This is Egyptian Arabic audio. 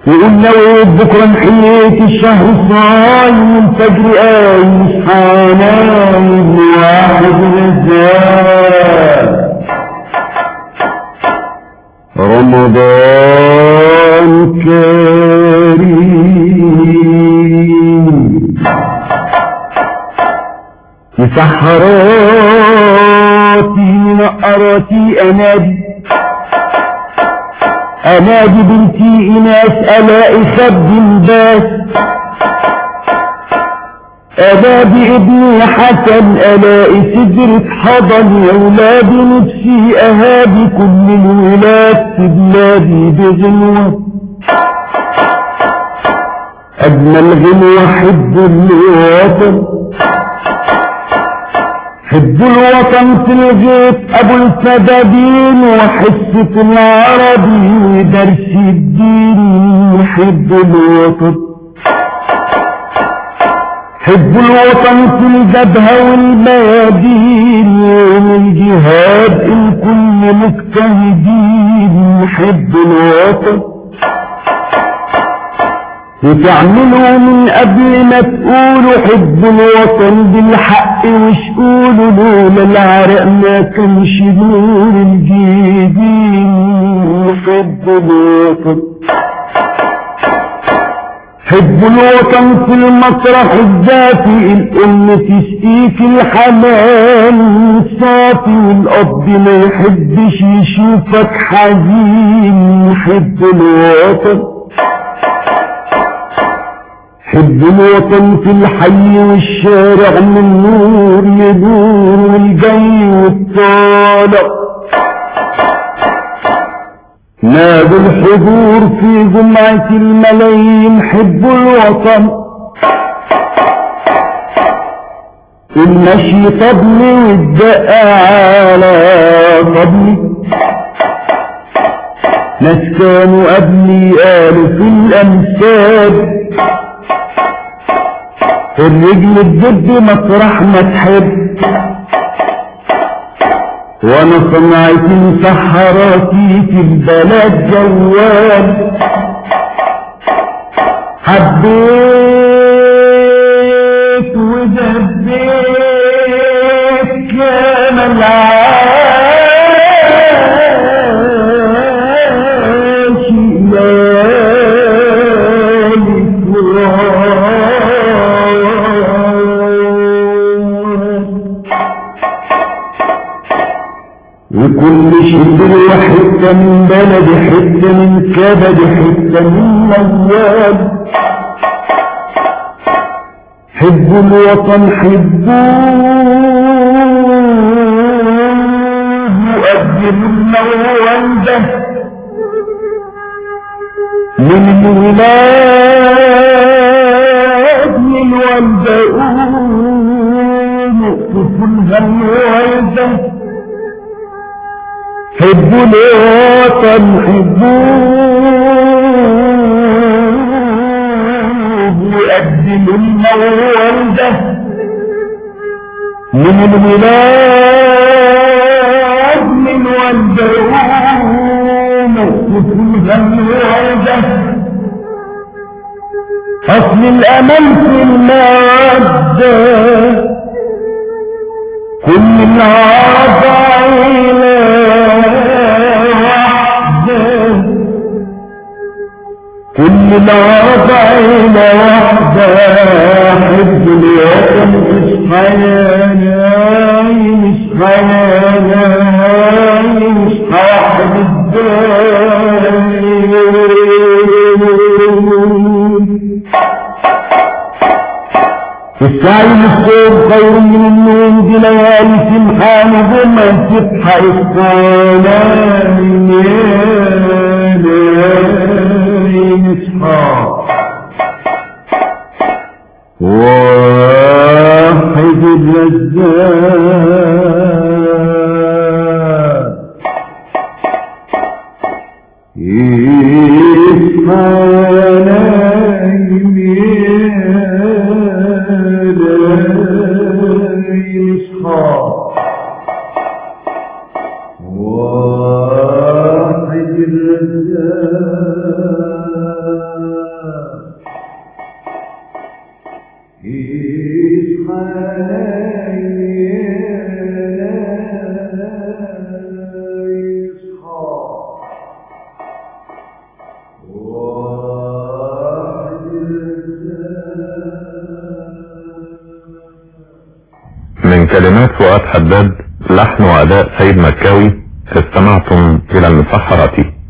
وقلنا ويد بكرة نحيت الشهر صايم الفجر قايم حنايم واحد نزال رمضان كريم مسحراتي نقراتي انادي انادي بنتي ايناس الاقي خد الباس أبابي ابني حسن ألاقي صدرك حضن يا ولادي نفسي أهابي كل الولاد في بلادي بغنوة أجمل غنوة حب الوطن حب الوطن في الغيط أبو الفدادين وحصة العربي ودرس الدين حب الوطن حب الوطن في الجبهة والميادين يوم الجهاد الكل مجتهدين حب الوطن وتعملوا من قبل ما تقولوا حب الوطن بالحق مش قولوا لولا العرق ما كانش نور الجيبين حب الوطن حب الوطن في المطرح الذاتي الام تسقيك الحنان الصافي والاب ما يحبش يشوفك حزين حب الوطن حب الوطن في الحي والشارع من نور لنور والجاي والطالع نادوا الحضور في جمعة الملايين حب الوطن المشي طبلي والدقة على طبلي ناس كانوا قبلي قالوا في الأمثال الرجل الدب مطرح ما تحب وانا صنعت مسحراتي في البلد جوال حبيت ودبيت كما العاش ليالي وكل شبر وحتة من بلد حتة من كبد حتة من موال حبوا الوطن حبوه قدموا الموال ده من الولاد من والده قوموا اقفوا الهم والده حبوا الوطن حبوه وقدموا الموال ده من الولاد من والدهم وكلها الوالده أصل الأمل في المودة كل العرب عيلة واحدة كل العرب عيلة واحدة حب الوطن اصحى يا نايم اصحى يا نايم اصحى واحد الدايم السعي للصوم خير من النوم دي ليالي سمحان وما تصحى الصلاة نصحى واحد الرزاق يصحى نايم يصحى واحد الرزاق من كلمات فؤاد حداد لحن وأداء سيد مكاوي استمعتم إلى المسحرة